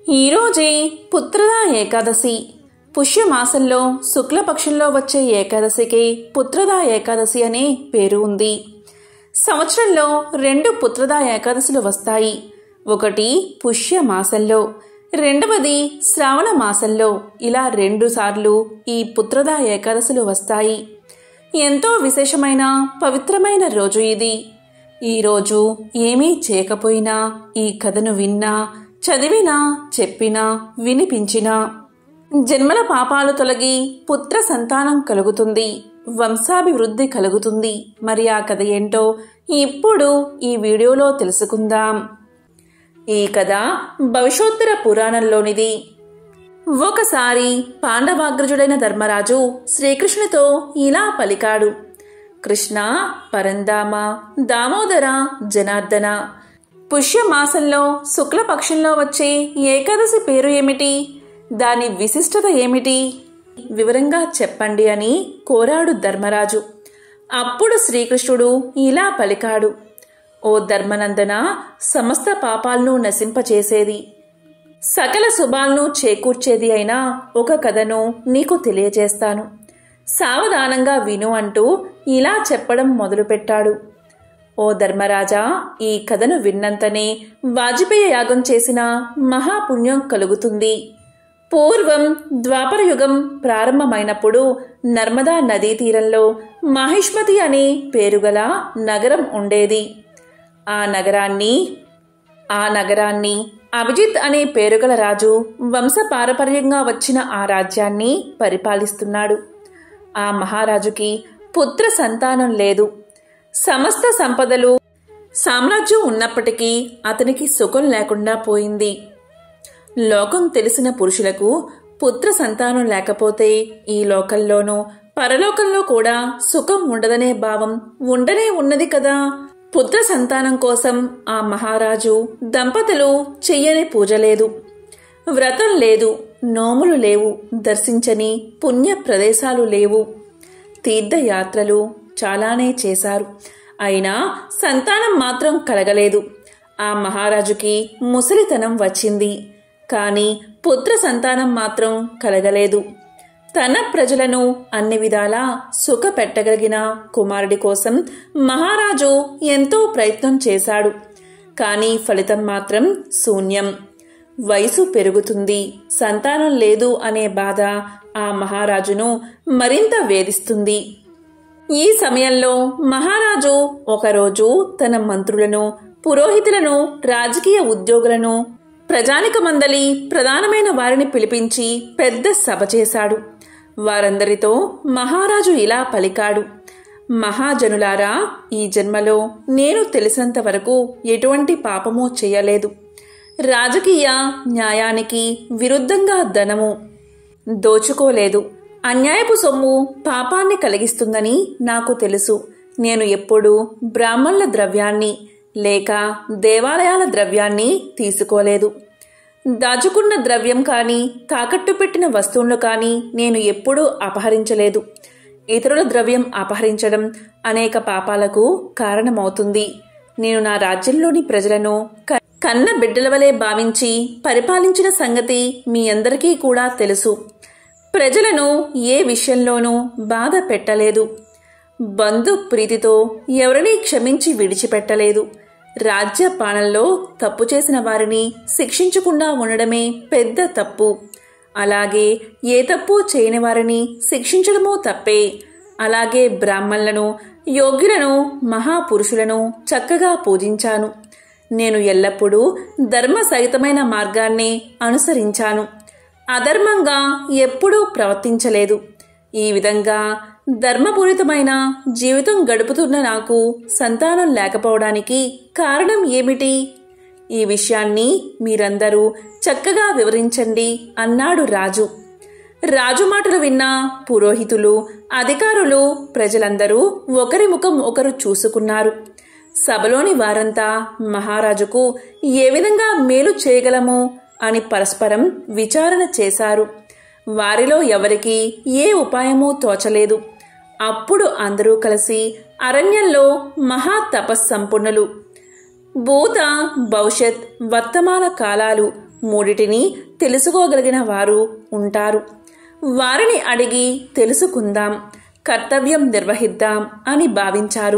ఈరోజే పుత్రదా ఏకాదశి పుష్యమాసంలో శుక్లపక్షంలో వచ్చే ఏకాదశికి పుత్రదా ఏకాదశి అనే పేరు ఉంది సంవత్సరంలో రెండు పుత్రదా ఏకాదశులు వస్తాయి ఒకటి పుష్య మాసంలో రెండవది శ్రావణ మాసంలో ఇలా రెండు సార్లు ఈ పుత్రదా ఏకాదశులు వస్తాయి ఎంతో విశేషమైన పవిత్రమైన రోజు ఇది ఈరోజు ఏమీ చేయకపోయినా ఈ కథను విన్నా చదివినా చెప్పినా వినిపించినా జన్మల పాపాలు తొలగి పుత్ర సంతానం కలుగుతుంది వంశాభివృద్ధి కలుగుతుంది మరి ఆ కథ ఏంటో ఇప్పుడు ఈ వీడియోలో తెలుసుకుందాం ఈ కథ భవిష్యోత్తర పురాణంలోనిది ఒకసారి పాండవాగ్రజుడైన ధర్మరాజు శ్రీకృష్ణుతో ఇలా పలికాడు కృష్ణ పరందామ దామోదర జనార్దన పుష్యమాసంలో శుక్లపక్షంలో వచ్చే ఏకాదశి పేరు ఏమిటి దాని విశిష్టత ఏమిటి వివరంగా చెప్పండి అని కోరాడు ధర్మరాజు అప్పుడు శ్రీకృష్ణుడు ఇలా పలికాడు ఓ ధర్మనందన సమస్త పాపాలను నశింపచేసేది సకల శుభాలను చేకూర్చేది అయిన ఒక కథను నీకు తెలియజేస్తాను సావధానంగా విను అంటూ ఇలా చెప్పడం మొదలుపెట్టాడు ఓ ధర్మరాజా ఈ కథను విన్నంతనే వాజపేయ యాగం చేసిన మహాపుణ్యం కలుగుతుంది పూర్వం ద్వాపరయుగం ప్రారంభమైనప్పుడు నర్మదా నదీ తీరంలో మహిష్మతి అనే పేరుగల నగరం ఉండేది ఆ నగరాన్ని ఆ నగరాన్ని అభిజిత్ అనే పేరుగల రాజు వంశపారపర్యంగా వచ్చిన ఆ రాజ్యాన్ని పరిపాలిస్తున్నాడు ఆ మహారాజుకి పుత్ర సంతానం లేదు సమస్త సంపదలు సామ్రాజ్యం ఉన్నప్పటికీ అతనికి సుఖం లేకుండా పోయింది లోకం తెలిసిన పురుషులకు పుత్ర సంతానం లేకపోతే ఈ లోకంలోనూ పరలోకంలో కూడా సుఖం ఉండదనే భావం ఉండనే ఉన్నది కదా పుత్ర సంతానం కోసం ఆ మహారాజు దంపతులు చెయ్యని పూజ లేదు వ్రతం లేదు నోములు లేవు దర్శించని పుణ్య ప్రదేశాలు లేవు తీర్థయాత్రలు చాలానే చేశారు అయినా సంతానం మాత్రం కలగలేదు ఆ మహారాజుకి ముసలితనం వచ్చింది కానీ పుత్ర సంతానం మాత్రం కలగలేదు తన ప్రజలను అన్ని విధాలా సుఖ పెట్టగలిగిన కుమారుడి కోసం మహారాజు ఎంతో ప్రయత్నం చేశాడు కానీ ఫలితం మాత్రం శూన్యం వయసు పెరుగుతుంది సంతానం లేదు అనే బాధ ఆ మహారాజును మరింత వేధిస్తుంది ఈ సమయంలో మహారాజు ఒకరోజు తన మంత్రులను పురోహితులను రాజకీయ ఉద్యోగులను ప్రజానిక మందలి ప్రధానమైన వారిని పిలిపించి పెద్ద సభ చేశాడు వారందరితో మహారాజు ఇలా పలికాడు మహాజనులారా ఈ జన్మలో నేను తెలిసినంత వరకు ఎటువంటి పాపము చేయలేదు రాజకీయ న్యాయానికి విరుద్ధంగా ధనము దోచుకోలేదు అన్యాయపు సొమ్ము పాపాన్ని కలిగిస్తుందని నాకు తెలుసు నేను ఎప్పుడూ బ్రాహ్మణుల ద్రవ్యాన్ని లేక దేవాలయాల ద్రవ్యాన్ని తీసుకోలేదు దాచుకున్న ద్రవ్యం కానీ తాకట్టు పెట్టిన వస్తువులను కానీ నేను ఎప్పుడూ అపహరించలేదు ఇతరుల ద్రవ్యం అపహరించడం అనేక పాపాలకు కారణమవుతుంది నేను నా రాజ్యంలోని ప్రజలను క- కన్న బిడ్డల వలె భావించి పరిపాలించిన సంగతి మీ అందరికీ కూడా తెలుసు ప్రజలను ఏ విషయంలోనూ బాధ పెట్టలేదు బంధు ప్రీతితో ఎవరినీ క్షమించి విడిచిపెట్టలేదు రాజ్య పాలనలో తప్పు చేసిన వారిని శిక్షించకుండా ఉండడమే పెద్ద తప్పు అలాగే ఏ తప్పు చేయని వారిని శిక్షించడమూ తప్పే అలాగే బ్రాహ్మణులను యోగ్యులను మహాపురుషులను చక్కగా పూజించాను నేను ఎల్లప్పుడూ ధర్మ సహితమైన మార్గాన్ని అనుసరించాను అధర్మంగా ఎప్పుడూ ప్రవర్తించలేదు ఈ విధంగా ధర్మపూరితమైన జీవితం గడుపుతున్న నాకు సంతానం లేకపోవడానికి కారణం ఏమిటి ఈ విషయాన్ని మీరందరూ చక్కగా వివరించండి అన్నాడు రాజు రాజు మాటలు విన్న పురోహితులు అధికారులు ప్రజలందరూ ఒకరి ముఖం ఒకరు చూసుకున్నారు సభలోని వారంతా మహారాజుకు ఏ విధంగా మేలు చేయగలము అని పరస్పరం విచారణ చేశారు వారిలో ఎవరికి ఏ ఉపాయమూ తోచలేదు అప్పుడు అందరూ కలిసి అరణ్యంలో మహా తపస్సంపన్నులు భూత భవిష్యత్ వర్తమాన కాలాలు మూడిటిని తెలుసుకోగలిగిన వారు ఉంటారు వారిని అడిగి తెలుసుకుందాం కర్తవ్యం నిర్వహిద్దాం అని భావించారు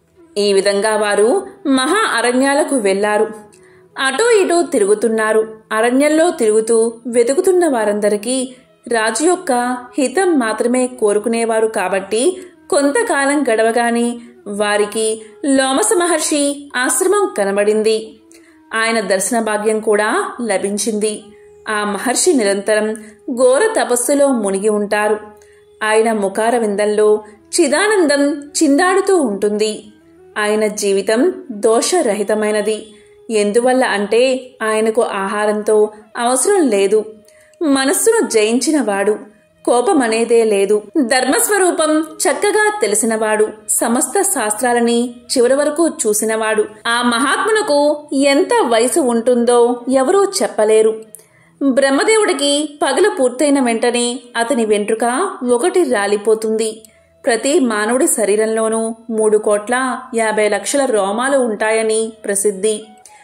ఈ విధంగా వారు మహా అరణ్యాలకు వెళ్లారు అటూ ఇటూ తిరుగుతున్నారు అరణ్యంలో తిరుగుతూ వెతుకుతున్న వారందరికీ రాజు యొక్క హితం మాత్రమే కోరుకునేవారు కాబట్టి కొంతకాలం గడవగానే వారికి లోమస మహర్షి ఆశ్రమం కనబడింది ఆయన దర్శన భాగ్యం కూడా లభించింది ఆ మహర్షి నిరంతరం ఘోర తపస్సులో మునిగి ఉంటారు ఆయన ముఖార విందంలో చిదానందం చిందాడుతూ ఉంటుంది ఆయన జీవితం దోషరహితమైనది ఎందువల్ల అంటే ఆయనకు ఆహారంతో అవసరం లేదు మనస్సును జయించినవాడు కోపమనేదే లేదు ధర్మస్వరూపం చక్కగా తెలిసినవాడు సమస్త శాస్త్రాలని చివరి వరకు చూసినవాడు ఆ మహాత్మునకు ఎంత వయసు ఉంటుందో ఎవరూ చెప్పలేరు బ్రహ్మదేవుడికి పగలు పూర్తయిన వెంటనే అతని వెంట్రుక ఒకటి రాలిపోతుంది ప్రతి మానవుడి శరీరంలోనూ మూడు కోట్ల యాభై లక్షల రోమాలు ఉంటాయని ప్రసిద్ధి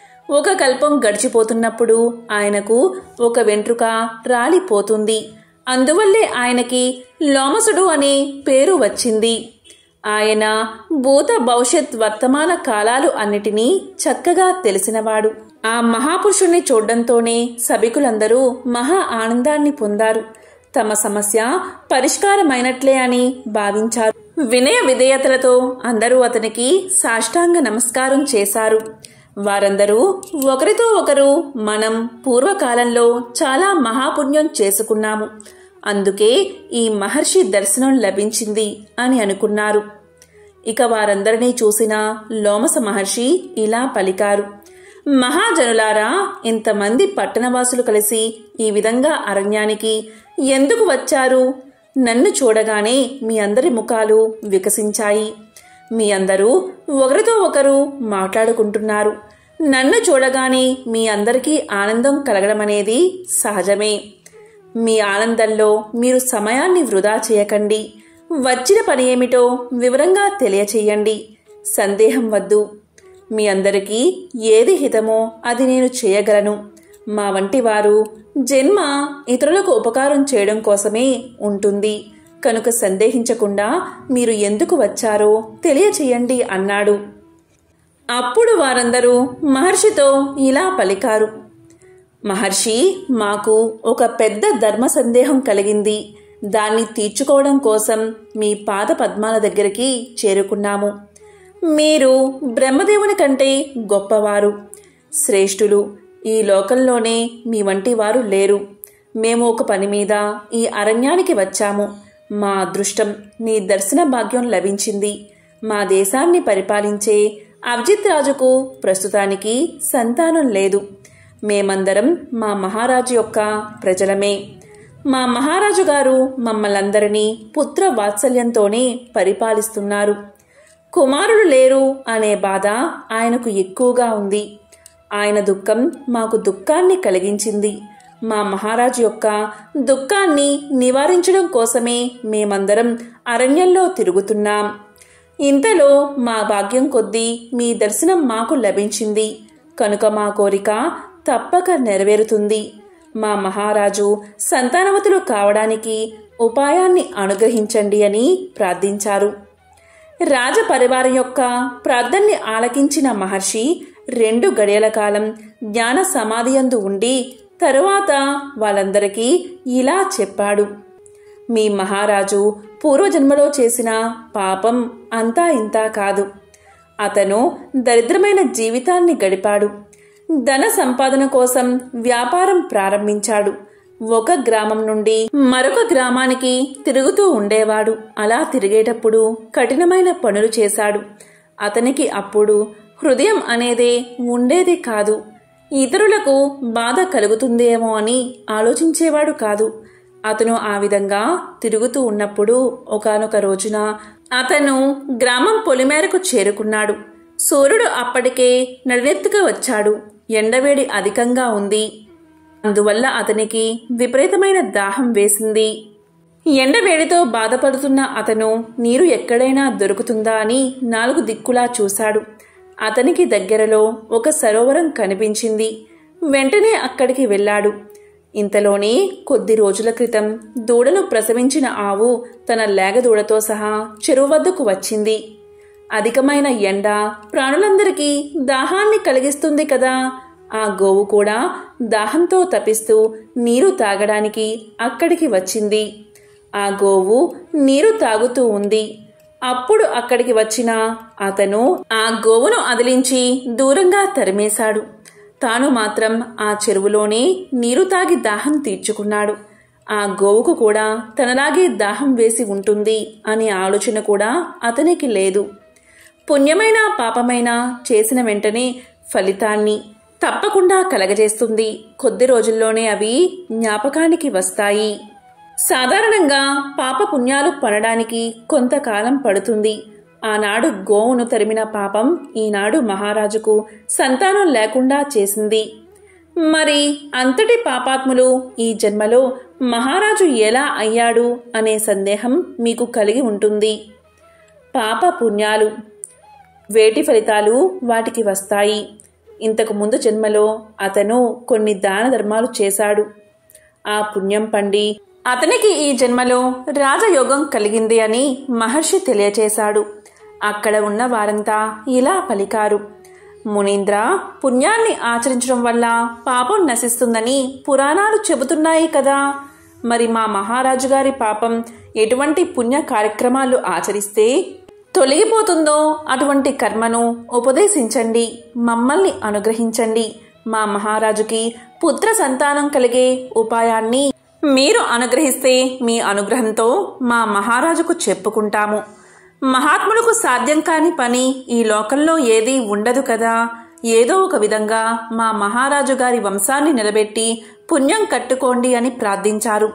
ఒక కల్పం గడిచిపోతున్నప్పుడు ఆయనకు ఒక వెంట్రుక రాలిపోతుంది అందువల్లే ఆయనకి లోమసుడు అనే పేరు వచ్చింది ఆయన భూత భవిష్యత్ వర్తమాన కాలాలు అన్నిటినీ చక్కగా తెలిసినవాడు ఆ మహాపురుషుణ్ణి చూడ్డంతోనే సభికులందరూ మహా ఆనందాన్ని పొందారు తమ సమస్య పరిష్కారమైనట్లే అని భావించారు వినయ విధేయతలతో అందరూ అతనికి సాష్టాంగ నమస్కారం చేశారు వారందరూ ఒకరితో ఒకరు మనం పూర్వకాలంలో చాలా మహాపుణ్యం చేసుకున్నాము అందుకే ఈ మహర్షి దర్శనం లభించింది అని అనుకున్నారు ఇక వారందరినీ చూసిన లోమస మహర్షి ఇలా పలికారు మహాజనులారా ఇంతమంది పట్టణవాసులు కలిసి ఈ విధంగా అరణ్యానికి ఎందుకు వచ్చారు నన్ను చూడగానే మీ అందరి ముఖాలు వికసించాయి మీ అందరూ ఒకరితో ఒకరు మాట్లాడుకుంటున్నారు నన్ను చూడగానే మీ అందరికీ ఆనందం కలగడం అనేది సహజమే మీ ఆనందంలో మీరు సమయాన్ని వృధా చేయకండి వచ్చిన పని ఏమిటో వివరంగా తెలియచేయండి సందేహం వద్దు మీ అందరికీ ఏది హితమో అది నేను చేయగలను మా వంటి వారు జన్మ ఇతరులకు ఉపకారం చేయడం కోసమే ఉంటుంది కనుక సందేహించకుండా మీరు ఎందుకు వచ్చారో తెలియచేయండి అన్నాడు అప్పుడు వారందరూ మహర్షితో ఇలా పలికారు మహర్షి మాకు ఒక పెద్ద ధర్మ సందేహం కలిగింది దాన్ని తీర్చుకోవడం కోసం మీ పాద పద్మాల దగ్గరికి చేరుకున్నాము మీరు బ్రహ్మదేవుని కంటే గొప్పవారు శ్రేష్ఠులు ఈ లోకంలోనే మీ వంటి వారు లేరు మేము ఒక పని మీద ఈ అరణ్యానికి వచ్చాము మా అదృష్టం మీ దర్శన భాగ్యం లభించింది మా దేశాన్ని పరిపాలించే అభిజిత్ రాజుకు ప్రస్తుతానికి సంతానం లేదు మేమందరం మా మహారాజు యొక్క ప్రజలమే మా మహారాజు గారు మమ్మల్ందరినీ పుత్ర వాత్సల్యంతోనే పరిపాలిస్తున్నారు కుమారుడు లేరు అనే బాధ ఆయనకు ఎక్కువగా ఉంది ఆయన దుఃఖం మాకు దుఃఖాన్ని కలిగించింది మా మహారాజు యొక్క దుఃఖాన్ని నివారించడం కోసమే మేమందరం అరణ్యంలో తిరుగుతున్నాం ఇంతలో మా భాగ్యం కొద్దీ మీ దర్శనం మాకు లభించింది కనుక మా కోరిక తప్పక నెరవేరుతుంది మా మహారాజు సంతానవతులు కావడానికి ఉపాయాన్ని అనుగ్రహించండి అని ప్రార్థించారు రాజపరివారం యొక్క ప్రార్థనని ఆలకించిన మహర్షి రెండు గడియల కాలం జ్ఞాన సమాధియందు ఉండి తరువాత వాళ్ళందరికీ ఇలా చెప్పాడు మీ మహారాజు పూర్వజన్మలో చేసిన పాపం అంతా ఇంతా కాదు అతను దరిద్రమైన జీవితాన్ని గడిపాడు ధన సంపాదన కోసం వ్యాపారం ప్రారంభించాడు ఒక గ్రామం నుండి మరొక గ్రామానికి తిరుగుతూ ఉండేవాడు అలా తిరిగేటప్పుడు కఠినమైన పనులు చేశాడు అతనికి అప్పుడు హృదయం అనేదే ఉండేది కాదు ఇతరులకు బాధ కలుగుతుందేమో అని ఆలోచించేవాడు కాదు అతను ఆ విధంగా తిరుగుతూ ఉన్నప్పుడు ఒకనొక రోజున అతను గ్రామం పొలిమేరకు చేరుకున్నాడు సూర్యుడు అప్పటికే నడినెత్తుగా వచ్చాడు ఎండవేడి అధికంగా ఉంది అందువల్ల అతనికి విపరీతమైన దాహం వేసింది ఎండవేడితో బాధపడుతున్న అతను నీరు ఎక్కడైనా దొరుకుతుందా అని నాలుగు దిక్కులా చూశాడు అతనికి దగ్గరలో ఒక సరోవరం కనిపించింది వెంటనే అక్కడికి వెళ్ళాడు ఇంతలోనే కొద్ది రోజుల క్రితం దూడను ప్రసవించిన ఆవు తన లేగదూడతో సహా చెరువు వద్దకు వచ్చింది అధికమైన ఎండ ప్రాణులందరికీ దాహాన్ని కలిగిస్తుంది కదా ఆ గోవు కూడా దాహంతో తపిస్తూ నీరు తాగడానికి అక్కడికి వచ్చింది ఆ గోవు నీరు తాగుతూ ఉంది అప్పుడు అక్కడికి వచ్చిన అతను ఆ గోవును అదిలించి దూరంగా తరిమేశాడు తాను మాత్రం ఆ చెరువులోనే నీరు తాగి దాహం తీర్చుకున్నాడు ఆ గోవుకు కూడా తనలాగే దాహం వేసి ఉంటుంది అనే ఆలోచన కూడా అతనికి లేదు పుణ్యమైన పాపమైన చేసిన వెంటనే ఫలితాన్ని తప్పకుండా కలగజేస్తుంది కొద్ది రోజుల్లోనే అవి జ్ఞాపకానికి వస్తాయి సాధారణంగా పాప పుణ్యాలు పడడానికి కొంతకాలం పడుతుంది ఆనాడు గోవును తరిమిన పాపం ఈనాడు మహారాజుకు సంతానం లేకుండా చేసింది మరి అంతటి పాపాత్ములు ఈ జన్మలో మహారాజు ఎలా అయ్యాడు అనే సందేహం మీకు కలిగి ఉంటుంది పాప పుణ్యాలు వేటి ఫలితాలు వాటికి వస్తాయి ఇంతకు ముందు జన్మలో అతను కొన్ని దాన ధర్మాలు చేశాడు ఆ పుణ్యం పండి అతనికి ఈ జన్మలో రాజయోగం కలిగింది అని మహర్షి తెలియచేశాడు అక్కడ ఉన్న వారంతా ఇలా పలికారు మునీంద్ర పుణ్యాన్ని ఆచరించడం వల్ల పాపం నశిస్తుందని పురాణాలు చెబుతున్నాయి కదా మరి మా మహారాజు గారి పాపం ఎటువంటి పుణ్య కార్యక్రమాలు ఆచరిస్తే తొలగిపోతుందో అటువంటి కర్మను ఉపదేశించండి మమ్మల్ని అనుగ్రహించండి మా మహారాజుకి పుత్ర సంతానం కలిగే ఉపాయాన్ని మీరు అనుగ్రహిస్తే మీ అనుగ్రహంతో మా మహారాజుకు చెప్పుకుంటాము మహాత్ములకు సాధ్యం కాని పని ఈ లోకంలో ఏదీ ఉండదు కదా ఏదో ఒక విధంగా మా మహారాజు గారి వంశాన్ని నిలబెట్టి పుణ్యం కట్టుకోండి అని ప్రార్థించారు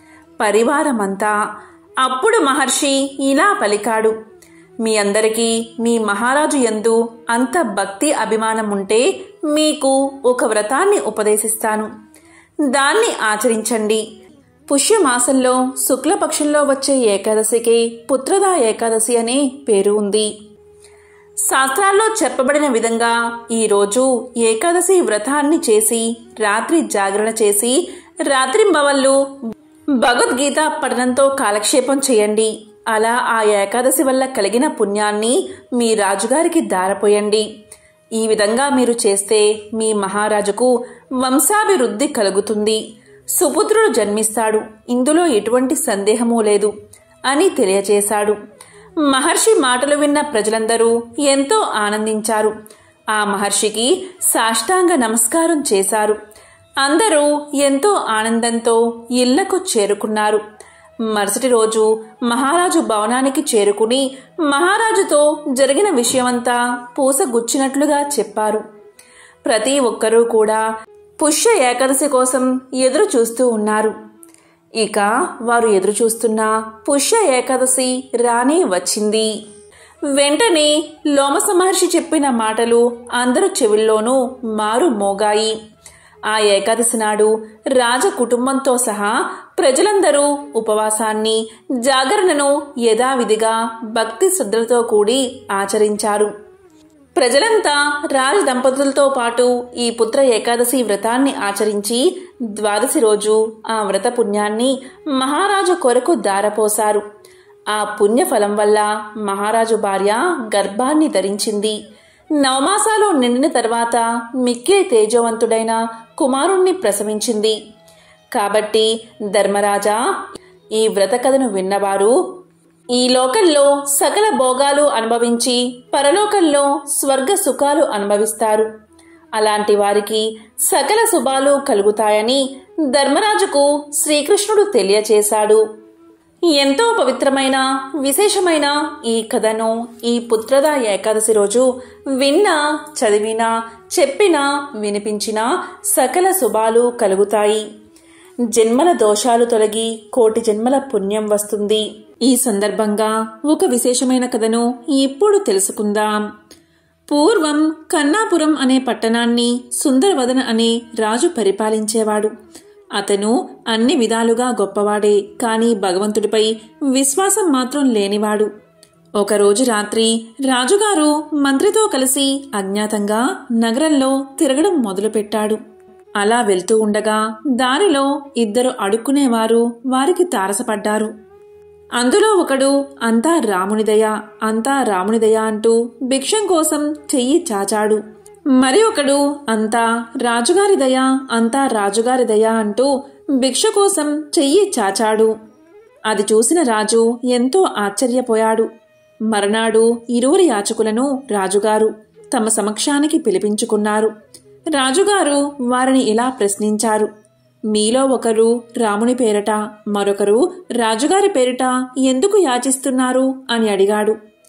పరివారమంతా అప్పుడు మహర్షి ఇలా పలికాడు మీ అందరికీ మీ మహారాజు యందు అంత భక్తి అభిమానం ఉంటే మీకు ఒక వ్రతాన్ని ఉపదేశిస్తాను దాన్ని ఆచరించండి పుష్యమాసంలో శుక్లపక్షంలో వచ్చే ఏకాదశికి పుత్రదా ఏకాదశి అనే పేరు ఉంది శాస్త్రాల్లో చెప్పబడిన విధంగా ఈరోజు ఏకాదశి వ్రతాన్ని చేసి రాత్రి జాగరణ చేసి రాత్రింబవళ్ళు భగవద్గీత పఠనంతో కాలక్షేపం చేయండి అలా ఆ ఏకాదశి వల్ల కలిగిన పుణ్యాన్ని మీ రాజుగారికి దారపోయండి ఈ విధంగా మీరు చేస్తే మీ మహారాజుకు వంశాభివృద్ధి కలుగుతుంది సుపుత్రుడు జన్మిస్తాడు ఇందులో ఎటువంటి సందేహమూ లేదు అని తెలియచేశాడు మహర్షి మాటలు విన్న ప్రజలందరూ ఎంతో ఆనందించారు ఆ మహర్షికి సాష్టాంగ నమస్కారం చేశారు అందరూ ఎంతో ఆనందంతో ఇళ్లకు చేరుకున్నారు మరుసటి రోజు మహారాజు భవనానికి చేరుకుని మహారాజుతో జరిగిన విషయమంతా పూసగుచ్చినట్లుగా చెప్పారు ప్రతి ఒక్కరూ కూడా పుష్య ఏకాదశి కోసం ఎదురు చూస్తూ ఉన్నారు ఇక వారు ఎదురు చూస్తున్న పుష్య ఏకాదశి రానే వచ్చింది వెంటనే లోమస మహర్షి చెప్పిన మాటలు అందరు చెవుల్లోనూ మారు మోగాయి ఆ ఏకాదశి నాడు రాజ కుటుంబంతో సహా ప్రజలందరూ ఉపవాసాన్ని జాగరణను యథావిధిగా భక్తి శ్రద్ధలతో కూడి ఆచరించారు ప్రజలంతా రాజ దంపతులతో పాటు ఈ పుత్ర ఏకాదశి వ్రతాన్ని ఆచరించి ద్వాదశి రోజు ఆ వ్రత పుణ్యాన్ని మహారాజు కొరకు దారపోశారు ఆ పుణ్యఫలం వల్ల మహారాజు భార్య గర్భాన్ని ధరించింది నవమాసాలు నిండిన తర్వాత మిక్కిలి తేజవంతుడైన కుమారుణ్ణి ప్రసవించింది కాబట్టి ధర్మరాజా ఈ వ్రత కథను విన్నవారు ఈ లోకంలో సకల భోగాలు అనుభవించి పరలోకంలో స్వర్గ సుఖాలు అనుభవిస్తారు అలాంటి వారికి సకల శుభాలు కలుగుతాయని ధర్మరాజుకు శ్రీకృష్ణుడు తెలియచేశాడు ఎంతో పవిత్రమైన విశేషమైన ఈ కథను ఈ పుత్రద ఏకాదశి రోజు విన్నా చదివినా చెప్పినా వినిపించినా సకల శుభాలు కలుగుతాయి జన్మల దోషాలు తొలగి కోటి జన్మల పుణ్యం వస్తుంది ఈ సందర్భంగా ఒక విశేషమైన కథను ఇప్పుడు తెలుసుకుందాం పూర్వం కన్నాపురం అనే పట్టణాన్ని సుందరవదన అనే రాజు పరిపాలించేవాడు అతను అన్ని విధాలుగా గొప్పవాడే కాని భగవంతుడిపై విశ్వాసం మాత్రం లేనివాడు ఒకరోజు రాత్రి రాజుగారు మంత్రితో కలిసి అజ్ఞాతంగా నగరంలో తిరగడం మొదలుపెట్టాడు అలా వెళ్తూ ఉండగా దారిలో ఇద్దరు అడుక్కునేవారు వారికి తారసపడ్డారు అందులో ఒకడు అంతా రామునిదయ అంతా రామునిదయ అంటూ భిక్షం కోసం చెయ్యి చాచాడు మరి ఒకడు అంతా రాజుగారి దయ అంతా రాజుగారి దయ అంటూ భిక్ష కోసం చెయ్యి చాచాడు అది చూసిన రాజు ఎంతో ఆశ్చర్యపోయాడు మర్నాడు ఇరువురి యాచకులను రాజుగారు తమ సమక్షానికి పిలిపించుకున్నారు రాజుగారు వారిని ఇలా ప్రశ్నించారు మీలో ఒకరు రాముని పేరట మరొకరు రాజుగారి పేరిట ఎందుకు యాచిస్తున్నారు అని అడిగాడు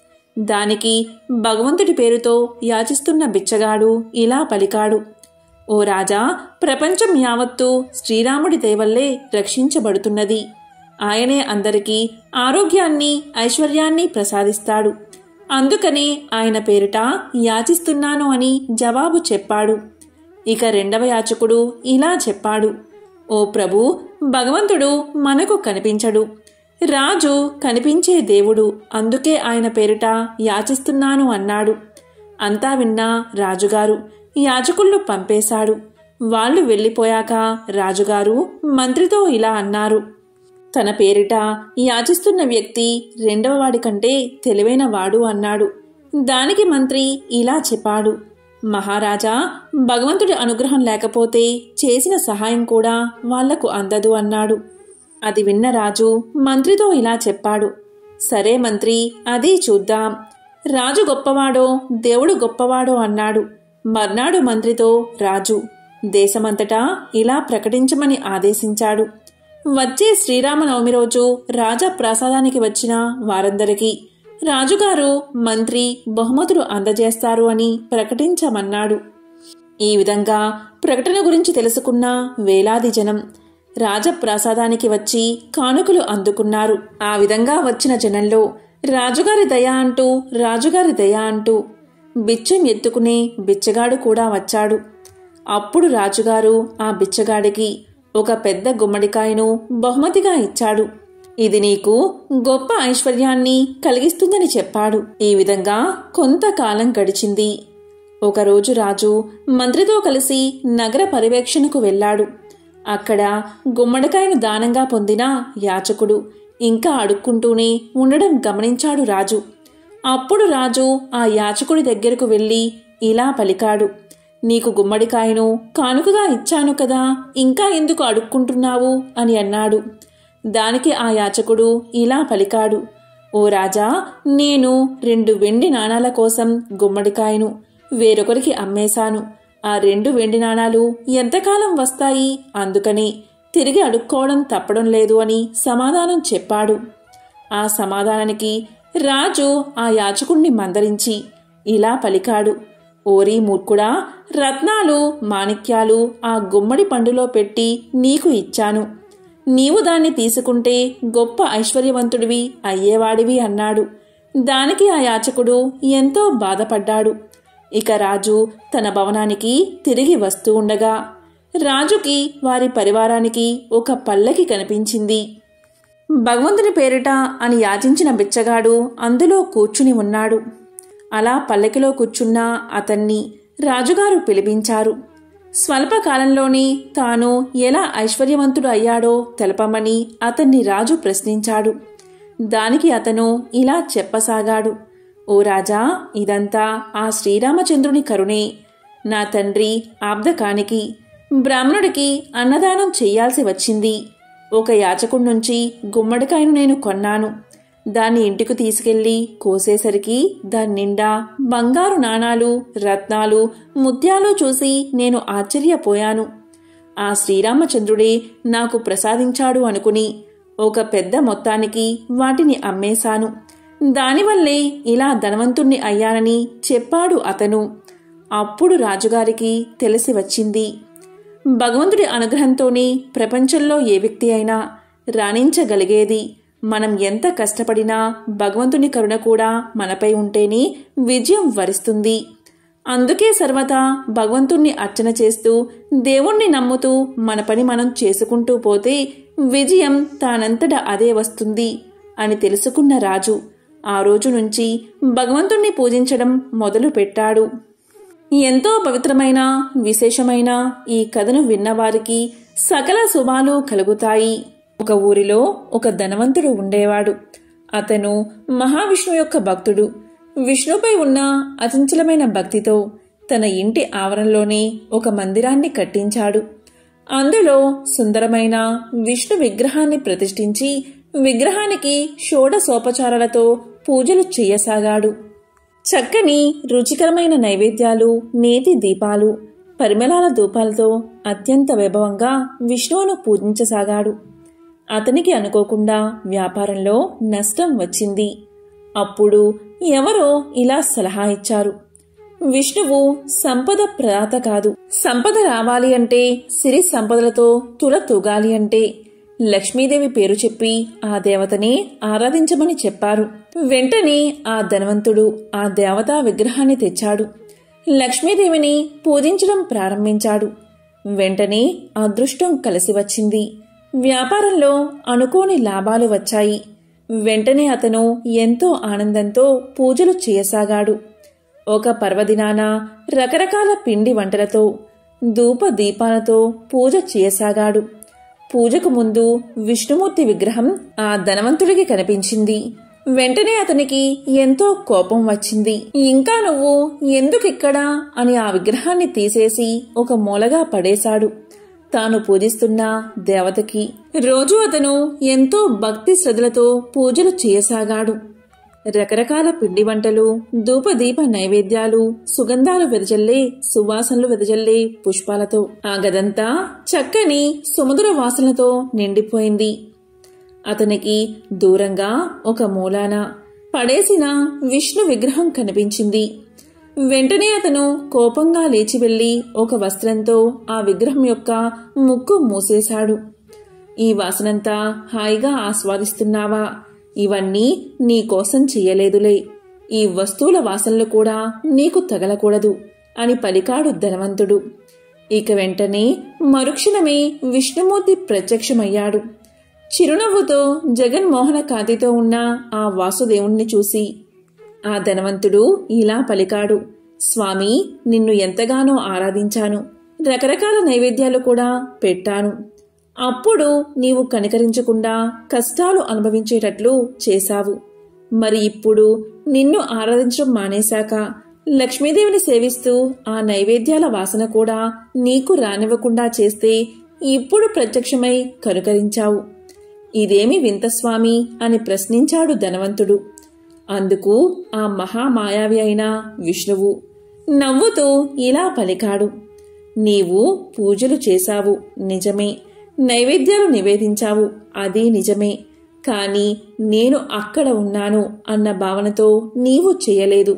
దానికి భగవంతుడి పేరుతో యాచిస్తున్న బిచ్చగాడు ఇలా పలికాడు ఓ రాజా ప్రపంచం యావత్తూ శ్రీరాముడి దయవల్లే రక్షించబడుతున్నది ఆయనే అందరికీ ఆరోగ్యాన్ని ఐశ్వర్యాన్ని ప్రసాదిస్తాడు అందుకనే ఆయన పేరిట యాచిస్తున్నాను అని జవాబు చెప్పాడు ఇక రెండవ యాచకుడు ఇలా చెప్పాడు ఓ ప్రభు భగవంతుడు మనకు కనిపించడు రాజు కనిపించే దేవుడు అందుకే ఆయన పేరిట యాచిస్తున్నాను అన్నాడు అంతా విన్నా రాజుగారు యాచకుళ్ళు పంపేశాడు వాళ్ళు వెళ్ళిపోయాక రాజుగారు మంత్రితో ఇలా అన్నారు తన పేరిట యాచిస్తున్న వ్యక్తి రెండవ వాడి కంటే తెలివైన వాడు అన్నాడు దానికి మంత్రి ఇలా చెప్పాడు మహారాజా భగవంతుడి అనుగ్రహం లేకపోతే చేసిన సహాయం కూడా వాళ్లకు అందదు అన్నాడు అది విన్న రాజు మంత్రితో ఇలా చెప్పాడు సరే మంత్రి అదే చూద్దాం రాజు గొప్పవాడో దేవుడు గొప్పవాడో అన్నాడు మర్నాడు మంత్రితో రాజు దేశమంతటా ఇలా ప్రకటించమని ఆదేశించాడు వచ్చే శ్రీరామనవమి రోజు రాజప్రాసాదానికి వచ్చిన వారందరికీ రాజుగారు మంత్రి బహుమతులు అందజేస్తారు అని ప్రకటించమన్నాడు ఈ విధంగా ప్రకటన గురించి తెలుసుకున్న వేలాది జనం రాజప్రాసాదానికి వచ్చి కానుకలు అందుకున్నారు ఆ విధంగా వచ్చిన జనంలో రాజుగారి దయ అంటూ రాజుగారి దయ అంటూ బిచ్చం ఎత్తుకునే బిచ్చగాడు కూడా వచ్చాడు అప్పుడు రాజుగారు ఆ బిచ్చగాడికి ఒక పెద్ద గుమ్మడికాయను బహుమతిగా ఇచ్చాడు ఇది నీకు గొప్ప ఐశ్వర్యాన్ని కలిగిస్తుందని చెప్పాడు ఈ విధంగా కొంతకాలం గడిచింది ఒకరోజు రాజు మంత్రితో కలిసి నగర పర్యవేక్షణకు వెళ్ళాడు అక్కడ గుమ్మడికాయను దానంగా పొందిన యాచకుడు ఇంకా అడుక్కుంటూనే ఉండడం గమనించాడు రాజు అప్పుడు రాజు ఆ యాచకుడి దగ్గరకు వెళ్ళి ఇలా పలికాడు నీకు గుమ్మడికాయను కానుకగా ఇచ్చాను కదా ఇంకా ఎందుకు అడుక్కుంటున్నావు అని అన్నాడు దానికి ఆ యాచకుడు ఇలా పలికాడు ఓ రాజా నేను రెండు వెండి నాణాల కోసం గుమ్మడికాయను వేరొకరికి అమ్మేశాను ఆ రెండు వెండి నాణాలు ఎంతకాలం వస్తాయి అందుకని తిరిగి అడుక్కోవడం తప్పడం లేదు అని సమాధానం చెప్పాడు ఆ సమాధానానికి రాజు ఆ యాచకుణ్ణి మందరించి ఇలా పలికాడు ఓరి మూర్ఖుడా రత్నాలు మాణిక్యాలు ఆ గుమ్మడి పండులో పెట్టి నీకు ఇచ్చాను నీవు దాన్ని తీసుకుంటే గొప్ప ఐశ్వర్యవంతుడివి అయ్యేవాడివి అన్నాడు దానికి ఆ యాచకుడు ఎంతో బాధపడ్డాడు ఇక రాజు తన భవనానికి తిరిగి వస్తూ ఉండగా రాజుకి వారి పరివారానికి ఒక పల్లకి కనిపించింది భగవంతుని పేరిట అని యాచించిన బిచ్చగాడు అందులో కూర్చుని ఉన్నాడు అలా పల్లకిలో కూర్చున్న అతన్ని రాజుగారు పిలిపించారు స్వల్పకాలంలోనే తాను ఎలా ఐశ్వర్యవంతుడు అయ్యాడో తెలపమని అతన్ని రాజు ప్రశ్నించాడు దానికి అతను ఇలా చెప్పసాగాడు ఓ రాజా ఇదంతా ఆ శ్రీరామచంద్రుని కరుణే నా తండ్రి ఆబ్దకానికి బ్రాహ్మణుడికి అన్నదానం చెయ్యాల్సి వచ్చింది ఒక యాచకుడి నుంచి గుమ్మడికాయను నేను కొన్నాను దాన్ని ఇంటికి తీసుకెళ్లి కోసేసరికి దాని నిండా బంగారు నాణాలు రత్నాలు ముత్యాలు చూసి నేను ఆశ్చర్యపోయాను ఆ శ్రీరామచంద్రుడే నాకు ప్రసాదించాడు అనుకుని ఒక పెద్ద మొత్తానికి వాటిని అమ్మేశాను దానివల్లే ఇలా ధనవంతుణ్ణి అయ్యానని చెప్పాడు అతను అప్పుడు రాజుగారికి తెలిసి వచ్చింది భగవంతుడి అనుగ్రహంతోనే ప్రపంచంలో ఏ వ్యక్తి అయినా రాణించగలిగేది మనం ఎంత కష్టపడినా భగవంతుని కరుణ కూడా మనపై ఉంటేనే విజయం వరిస్తుంది అందుకే సర్వదా భగవంతుణ్ణి అర్చన చేస్తూ దేవుణ్ణి నమ్ముతూ మన పని మనం చేసుకుంటూ పోతే విజయం తానంతట అదే వస్తుంది అని తెలుసుకున్న రాజు ఆ రోజు నుంచి భగవంతుణ్ణి పూజించడం మొదలు పెట్టాడు ఎంతో పవిత్రమైన విశేషమైన ఈ కథను విన్నవారికి సకల శుభాలు కలుగుతాయి ఒక ఊరిలో ఒక ధనవంతుడు ఉండేవాడు అతను మహావిష్ణువు యొక్క భక్తుడు విష్ణుపై ఉన్న అచంచలమైన భక్తితో తన ఇంటి ఆవరణలోనే ఒక మందిరాన్ని కట్టించాడు అందులో సుందరమైన విష్ణు విగ్రహాన్ని ప్రతిష్ఠించి విగ్రహానికి షోడసోపచారాలతో పూజలు చేయసాగాడు చక్కని రుచికరమైన నైవేద్యాలు నేతి దీపాలు పరిమళాల ధూపాలతో అత్యంత వైభవంగా విష్ణువును పూజించసాగాడు అతనికి అనుకోకుండా వ్యాపారంలో నష్టం వచ్చింది అప్పుడు ఎవరో ఇలా సలహా ఇచ్చారు విష్ణువు సంపద ప్రదాత కాదు సంపద రావాలి అంటే సిరి సంపదలతో తుల తూగాలి అంటే లక్ష్మీదేవి పేరు చెప్పి ఆ దేవతని ఆరాధించమని చెప్పారు వెంటనే ఆ ధనవంతుడు ఆ దేవతా విగ్రహాన్ని తెచ్చాడు లక్ష్మీదేవిని పూజించడం ప్రారంభించాడు వెంటనే అదృష్టం కలిసి వచ్చింది వ్యాపారంలో అనుకోని లాభాలు వచ్చాయి వెంటనే అతను ఎంతో ఆనందంతో పూజలు చేయసాగాడు ఒక పర్వదినాన రకరకాల పిండి వంటలతో ధూప దీపాలతో పూజ చేయసాగాడు పూజకు ముందు విష్ణుమూర్తి విగ్రహం ఆ ధనవంతుడికి కనిపించింది వెంటనే అతనికి ఎంతో కోపం వచ్చింది ఇంకా నువ్వు ఎందుకిక్కడా అని ఆ విగ్రహాన్ని తీసేసి ఒక మూలగా పడేశాడు తాను పూజిస్తున్న దేవతకి రోజు అతను ఎంతో భక్తి శ్రద్ధలతో పూజలు చేయసాగాడు రకరకాల పిండి వంటలు ధూపదీప నైవేద్యాలు సుగంధాలు వెదజల్లే సువాసనలు వెదజల్లే పుష్పాలతో ఆ గదంతా చక్కని సుమధుర వాసనలతో నిండిపోయింది అతనికి దూరంగా ఒక మూలాన పడేసిన విష్ణు విగ్రహం కనిపించింది వెంటనే అతను కోపంగా లేచి వెళ్లి ఒక వస్త్రంతో ఆ విగ్రహం యొక్క ముక్కు మూసేశాడు ఈ వాసనంతా హాయిగా ఆస్వాదిస్తున్నావా ఇవన్నీ నీకోసం చెయ్యలేదులే ఈ వస్తువుల వాసనలు కూడా నీకు తగలకూడదు అని పలికాడు ధనవంతుడు ఇక వెంటనే మరుక్షణమే విష్ణుమూర్తి ప్రత్యక్షమయ్యాడు చిరునవ్వుతో జగన్మోహన కాంతితో ఉన్న ఆ వాసుదేవుణ్ణి చూసి ఆ ధనవంతుడు ఇలా పలికాడు స్వామి నిన్ను ఎంతగానో ఆరాధించాను రకరకాల నైవేద్యాలు కూడా పెట్టాను అప్పుడు నీవు కనికరించకుండా కష్టాలు అనుభవించేటట్లు చేశావు మరి ఇప్పుడు నిన్ను ఆరాధించడం మానేశాక లక్ష్మీదేవిని సేవిస్తూ ఆ నైవేద్యాల వాసన కూడా నీకు రానివ్వకుండా చేస్తే ఇప్పుడు ప్రత్యక్షమై కనుకరించావు ఇదేమి వింత స్వామి అని ప్రశ్నించాడు ధనవంతుడు అందుకు ఆ మహామాయావి అయిన విష్ణువు నవ్వుతూ ఇలా పలికాడు నీవు పూజలు చేశావు నిజమే నైవేద్యాలు నివేదించావు అది నిజమే కాని నేను అక్కడ ఉన్నాను అన్న భావనతో నీవు చేయలేదు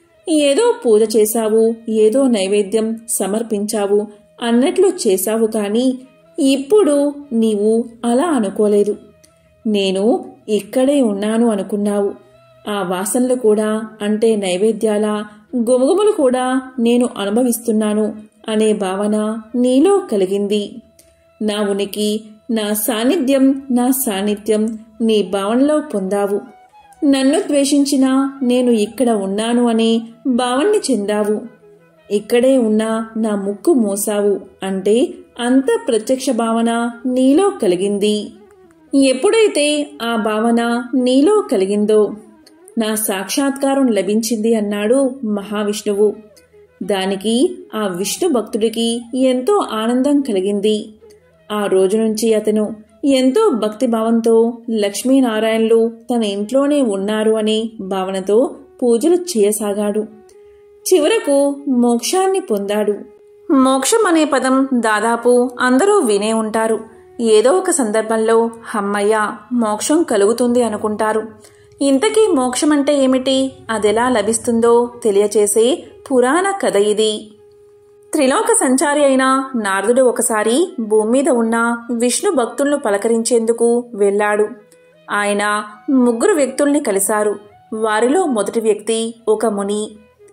ఏదో పూజ చేశావు ఏదో నైవేద్యం సమర్పించావు అన్నట్లు చేశావు కాని ఇప్పుడు నీవు అలా అనుకోలేదు నేను ఇక్కడే ఉన్నాను అనుకున్నావు ఆ వాసనలు కూడా అంటే నైవేద్యాల గుమగుమలు కూడా నేను అనుభవిస్తున్నాను అనే భావన నీలో కలిగింది నా ఉనికి నా సాన్నిధ్యం నా సాన్నిధ్యం నీ భావనలో పొందావు నన్ను ద్వేషించినా నేను ఇక్కడ ఉన్నాను అనే భావన్ని చెందావు ఇక్కడే ఉన్న నా ముక్కు మోసావు అంటే అంత ప్రత్యక్ష భావన నీలో కలిగింది ఎప్పుడైతే ఆ భావన నీలో కలిగిందో నా సాక్షాత్కారం లభించింది అన్నాడు మహావిష్ణువు దానికి ఆ విష్ణు భక్తుడికి ఎంతో ఆనందం కలిగింది ఆ రోజు నుంచి అతను ఎంతో భక్తిభావంతో లక్ష్మీనారాయణలు తన ఇంట్లోనే ఉన్నారు అనే భావనతో పూజలు చేయసాగాడు చివరకు మోక్షాన్ని పొందాడు మోక్షం అనే పదం దాదాపు అందరూ వినే ఉంటారు ఏదో ఒక సందర్భంలో హమ్మయ్య మోక్షం కలుగుతుంది అనుకుంటారు ఇంతకీ మోక్షం అంటే ఏమిటి అదెలా లభిస్తుందో తెలియచేసే పురాణ కథ ఇది త్రిలోక సంచారి అయిన నారదుడు ఒకసారి భూమి మీద ఉన్న విష్ణు భక్తులను పలకరించేందుకు వెళ్ళాడు ఆయన ముగ్గురు వ్యక్తుల్ని కలిశారు వారిలో మొదటి వ్యక్తి ఒక ముని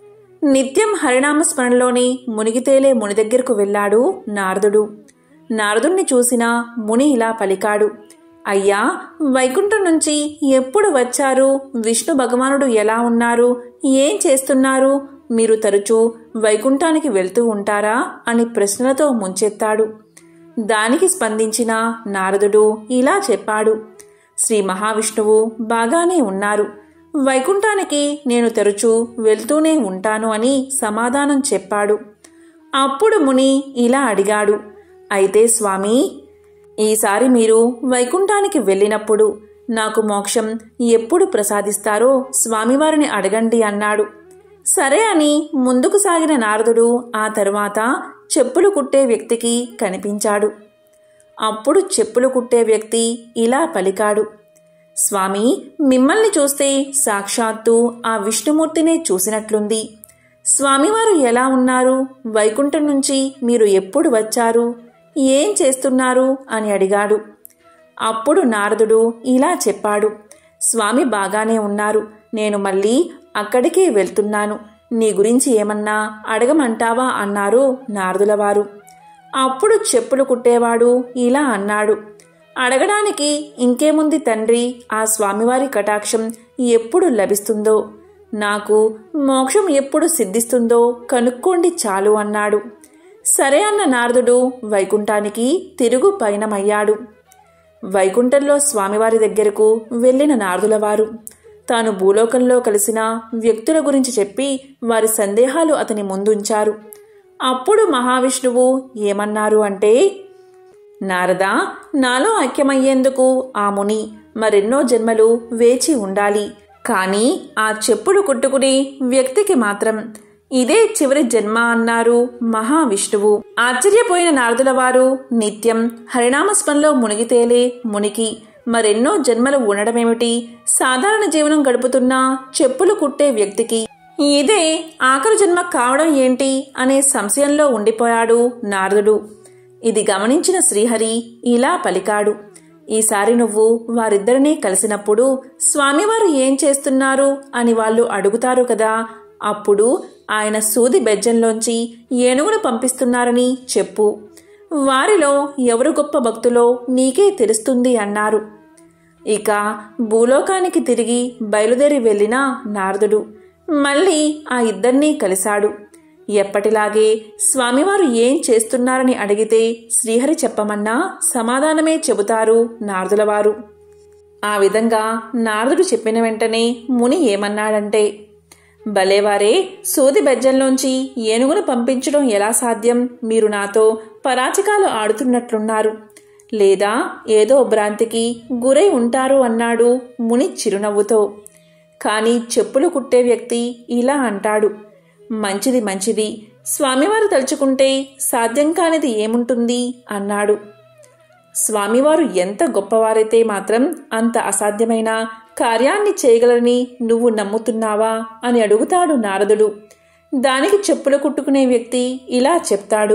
నిత్యం హరినామ స్మరణలోని మునిగితేలే ముని దగ్గరకు వెళ్ళాడు నారదుడు నారదుణ్ణి చూసిన ముని ఇలా పలికాడు అయ్యా వైకుంఠం నుంచి ఎప్పుడు వచ్చారు విష్ణు భగవానుడు ఎలా ఉన్నారు ఏం చేస్తున్నారు మీరు తరచూ వైకుంఠానికి వెళ్తూ ఉంటారా అని ప్రశ్నలతో ముంచెత్తాడు దానికి స్పందించిన నారదుడు ఇలా చెప్పాడు శ్రీ మహావిష్ణువు బాగానే ఉన్నారు వైకుంఠానికి నేను తరచూ వెళ్తూనే ఉంటాను అని సమాధానం చెప్పాడు అప్పుడు ముని ఇలా అడిగాడు అయితే స్వామి ఈసారి మీరు వైకుంఠానికి వెళ్ళినప్పుడు నాకు మోక్షం ఎప్పుడు ప్రసాదిస్తారో స్వామివారిని అడగండి అన్నాడు సరే అని ముందుకు సాగిన నారదుడు ఆ తరువాత చెప్పులు కుట్టే వ్యక్తికి కనిపించాడు అప్పుడు చెప్పులు కుట్టే వ్యక్తి ఇలా పలికాడు స్వామి మిమ్మల్ని చూస్తే సాక్షాత్తు ఆ విష్ణుమూర్తినే చూసినట్లుంది స్వామివారు ఎలా ఉన్నారు వైకుంఠం నుంచి మీరు ఎప్పుడు వచ్చారు ఏం చేస్తున్నారు అని అడిగాడు అప్పుడు నారదుడు ఇలా చెప్పాడు స్వామి బాగానే ఉన్నారు నేను మళ్ళీ అక్కడికే వెళ్తున్నాను నీ గురించి ఏమన్నా అడగమంటావా అన్నారు నారదులవారు అప్పుడు చెప్పులు కుట్టేవాడు ఇలా అన్నాడు అడగడానికి ఇంకేముంది తండ్రి ఆ స్వామివారి కటాక్షం ఎప్పుడు లభిస్తుందో నాకు మోక్షం ఎప్పుడు సిద్ధిస్తుందో కనుక్కోండి చాలు అన్నాడు సరే అన్న నారదుడు వైకుంఠానికి తిరుగు పయనమయ్యాడు వైకుంఠంలో స్వామివారి దగ్గరకు వెళ్ళిన నారదులవారు తాను భూలోకంలో కలిసిన వ్యక్తుల గురించి చెప్పి వారి సందేహాలు అతని ముందుంచారు అప్పుడు మహావిష్ణువు ఏమన్నారు అంటే నారదా నాలో ఐక్యమయ్యేందుకు ఆ ముని మరెన్నో జన్మలు వేచి ఉండాలి కానీ ఆ చెప్పులు కుట్టుకుని వ్యక్తికి మాత్రం ఇదే చివరి జన్మ అన్నారు మహావిష్ణువు ఆశ్చర్యపోయిన నారదుల వారు నిత్యం హరినామస్మరణలో మునిగితేలే మునికి మరెన్నో జన్మలు ఉండడమేమిటి సాధారణ జీవనం గడుపుతున్న చెప్పులు కుట్టే వ్యక్తికి ఇదే ఆఖరు జన్మ కావడం ఏంటి అనే సంశయంలో ఉండిపోయాడు నారదుడు ఇది గమనించిన శ్రీహరి ఇలా పలికాడు ఈసారి నువ్వు వారిద్దరినీ కలిసినప్పుడు స్వామివారు ఏం చేస్తున్నారు అని వాళ్ళు అడుగుతారు కదా అప్పుడు ఆయన సూది బెజ్జంలోంచి ఏనుగును పంపిస్తున్నారని చెప్పు వారిలో ఎవరు గొప్ప భక్తులో నీకే తెలుస్తుంది అన్నారు ఇక భూలోకానికి తిరిగి బయలుదేరి వెళ్ళిన నారదుడు మళ్ళీ ఆ ఇద్దరినీ కలిశాడు ఎప్పటిలాగే స్వామివారు ఏం చేస్తున్నారని అడిగితే శ్రీహరి చెప్పమన్నా సమాధానమే చెబుతారు నారదులవారు ఆ విధంగా నారదుడు చెప్పిన వెంటనే ముని ఏమన్నాడంటే భలేవారే సూది బెజ్జంలోంచి ఏనుగును పంపించడం ఎలా సాధ్యం మీరు నాతో పరాచకాలు ఆడుతున్నట్లున్నారు లేదా ఏదో భ్రాంతికి గురై ఉంటారు అన్నాడు ముని చిరునవ్వుతో కాని చెప్పులు కుట్టే వ్యక్తి ఇలా అంటాడు మంచిది మంచిది స్వామివారు తలుచుకుంటే సాధ్యం కానిది ఏముంటుంది అన్నాడు స్వామివారు ఎంత గొప్పవారైతే మాత్రం అంత అసాధ్యమైన కార్యాన్ని చేయగలరని నువ్వు నమ్ముతున్నావా అని అడుగుతాడు నారదుడు దానికి చెప్పులు కుట్టుకునే వ్యక్తి ఇలా చెప్తాడు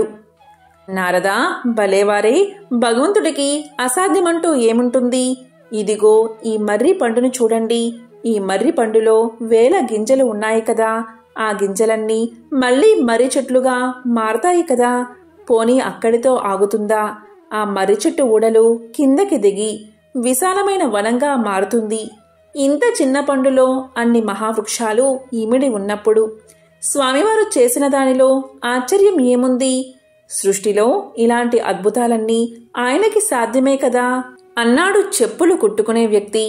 నారదా భలేవారే భగవంతుడికి అసాధ్యమంటూ ఏముంటుంది ఇదిగో ఈ మర్రి పండును చూడండి ఈ మర్రి పండులో వేల గింజలు ఉన్నాయి కదా ఆ గింజలన్నీ మళ్ళీ మర్రి చెట్లుగా మారతాయి కదా పోనీ అక్కడితో ఆగుతుందా ఆ మర్రి చెట్టు ఊడలు కిందకి దిగి విశాలమైన వనంగా మారుతుంది ఇంత చిన్న పండులో అన్ని మహావృక్షాలు ఇమిడి ఉన్నప్పుడు స్వామివారు చేసిన దానిలో ఆశ్చర్యం ఏముంది సృష్టిలో ఇలాంటి అద్భుతాలన్నీ ఆయనకి సాధ్యమే కదా అన్నాడు చెప్పులు కుట్టుకునే వ్యక్తి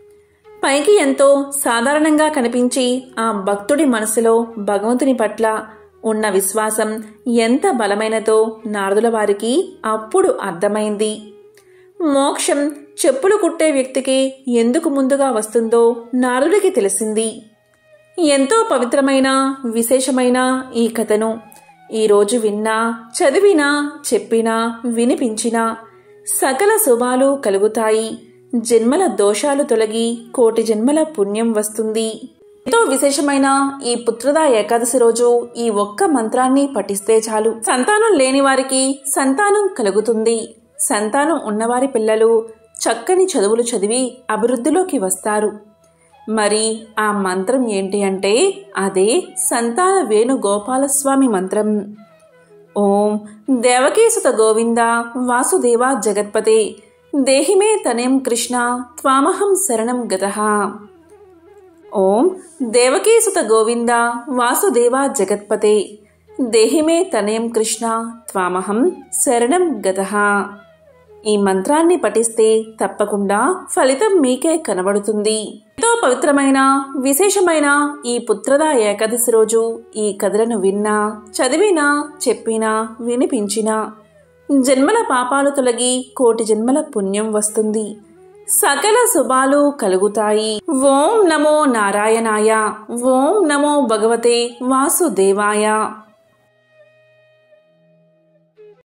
పైకి ఎంతో సాధారణంగా కనిపించి ఆ భక్తుడి మనసులో భగవంతుని పట్ల ఉన్న విశ్వాసం ఎంత బలమైనదో నారదుల వారికి అప్పుడు అర్థమైంది మోక్షం చెప్పులు కుట్టే వ్యక్తికి ఎందుకు ముందుగా వస్తుందో నారదుడికి తెలిసింది ఎంతో పవిత్రమైన విశేషమైన ఈ కథను ఈరోజు విన్నా చదివినా చెప్పినా వినిపించినా సకల శుభాలు కలుగుతాయి జన్మల దోషాలు తొలగి కోటి జన్మల పుణ్యం వస్తుంది ఎంతో విశేషమైన ఈ పుత్రదా ఏకాదశి రోజు ఈ ఒక్క మంత్రాన్ని పఠిస్తే చాలు సంతానం లేని వారికి సంతానం కలుగుతుంది సంతానం ఉన్నవారి పిల్లలు చక్కని చదువులు చదివి అభివృద్ధిలోకి వస్తారు మరి ఆ మంత్రం ఏంటి అంటే అదే సంతాన వేణుగోపాలస్వామి మంత్రం ఓం దేవకీసుత గోవింద వాసుదేవ జగత్పతే దేహిమే తనేం కృష్ణ త్వామహం శరణం గతః ఓం దేవకీసుత గోవింద వాసుదేవ జగత్పతే దేహిమే తనయం కృష్ణ త్వామహం శరణం గతః ఈ మంత్రాన్ని పఠిస్తే తప్పకుండా ఫలితం మీకే కనబడుతుంది ఎంతో పవిత్రమైన విశేషమైన ఈ పుత్రద ఏకాదశి రోజు ఈ కథలను విన్నా చదివినా చెప్పినా వినిపించినా జన్మల పాపాలు తొలగి కోటి జన్మల పుణ్యం వస్తుంది సకల శుభాలు కలుగుతాయి ఓం నమో నారాయణాయ ఓం నమో భగవతే వాసుదేవాయ